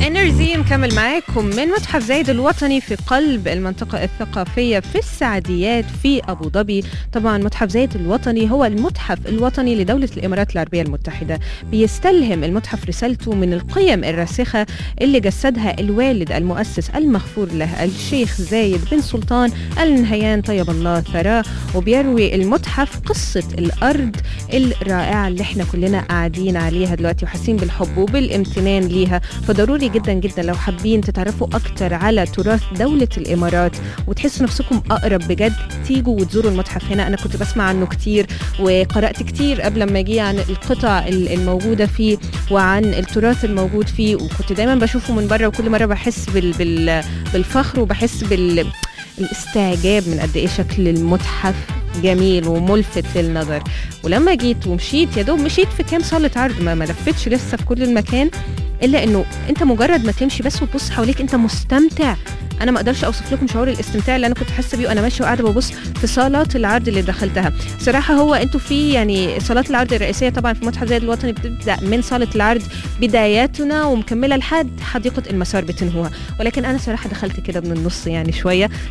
انرجي مكمل معاكم من متحف زايد الوطني في قلب المنطقة الثقافية في السعديات في أبو ظبي طبعا متحف زايد الوطني هو المتحف الوطني لدولة الإمارات العربية المتحدة بيستلهم المتحف رسالته من القيم الراسخة اللي جسدها الوالد المؤسس المغفور له الشيخ زايد بن سلطان ال نهيان طيب الله ثراه وبيروي المتحف قصة الأرض الرائعة اللي احنا كلنا قاعدين عليها دلوقتي وحاسين بالحب وبالامتنان ليها فضروري جدا جدا لو حابين تتعرفوا أكتر على تراث دولة الإمارات وتحسوا نفسكم أقرب بجد تيجوا وتزوروا المتحف هنا أنا كنت بسمع عنه كتير وقرأت كتير قبل ما أجي عن القطع الموجودة فيه وعن التراث الموجود فيه وكنت دايما بشوفه من بره وكل مرة بحس بال بال بالفخر وبحس بال الاستعجاب من قد ايه شكل المتحف جميل وملفت للنظر ولما جيت ومشيت يا دوب مشيت في كام صاله عرض ما ما لفتش لسه في كل المكان الا انه انت مجرد ما تمشي بس وتبص حواليك انت مستمتع انا ما اقدرش اوصف لكم شعور الاستمتاع اللي انا كنت حاسه بيه وانا ماشيه وقاعده ببص في صالات العرض اللي دخلتها صراحه هو انتوا في يعني صالات العرض الرئيسيه طبعا في متحف زايد الوطني بتبدا من صاله العرض بداياتنا ومكمله لحد حديقه المسار بتنهوها ولكن انا صراحه دخلت كده من النص يعني شويه